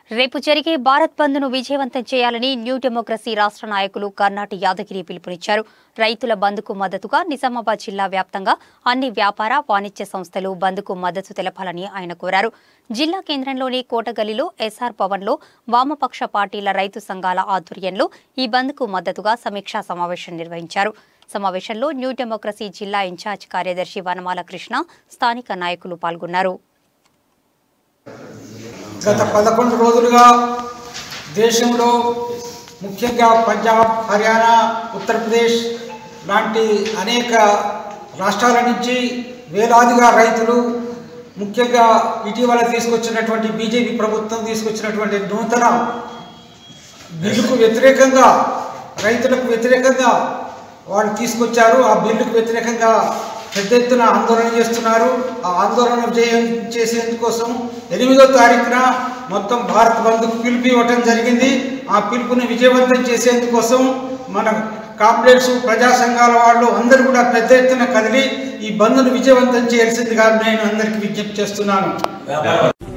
రేపు జరిగే భారత్ బంద్ ను విజయవంతం చేయాలని న్యూ డెమోక్రసీ రాష్ట్ర నాయకులు కర్ణాటి యాదగిరి పిలుపునిచ్చారు రైతుల బంద్కు మద్దతుగా నిజామాబాద్ జిల్లా వ్యాప్తంగా అన్ని వ్యాపార వాణిజ్య సంస్థలు బంద్కు మద్దతు తెలపాలని ఆయన కోరారు జిల్లా కేంద్రంలోని కోటగల్లిలో ఎస్ఆర్ భవన్లో వామపక్ష పార్టీల రైతు సంఘాల ఆధ్వర్యంలో ఈ బంద్కు మద్దతుగా సమీక్షా సమావేశం నిర్వహించారు సమావేశంలో న్యూ డెమోక్రసీ జిల్లా ఇన్ఛార్జ్ కార్యదర్శి వనమాల కృష్ణ స్థానిక నాయకులు పాల్గొన్నారు గత పదకొండు రోజులుగా దేశంలో ముఖ్యంగా పంజాబ్ హర్యానా ఉత్తరప్రదేశ్ లాంటి అనేక రాష్ట్రాల నుంచి వేలాదిగా రైతులు ముఖ్యంగా ఇటీవల తీసుకొచ్చినటువంటి బీజేపీ ప్రభుత్వం తీసుకొచ్చినటువంటి నూతన బిల్లుకు వ్యతిరేకంగా రైతులకు వ్యతిరేకంగా వాళ్ళు తీసుకొచ్చారు ఆ బిల్లుకు వ్యతిరేకంగా పెద్ద ఎత్తున ఆందోళన చేస్తున్నారు ఆ ఆందోళన చేయ చేసేందుకోసం ఎనిమిదో తారీఖున మొత్తం భారత్ బంద్కు పిలుపు ఇవ్వటం జరిగింది ఆ పిలుపుని విజయవంతం చేసేందుకోసం మన కాంప్లెక్స్ ప్రజా సంఘాల వాళ్ళు అందరూ కూడా పెద్ద ఎత్తున కదిలి ఈ బంద్ను విజయవంతం చేయాల్సిందిగా నేను అందరికీ విజ్ఞప్తి చేస్తున్నాను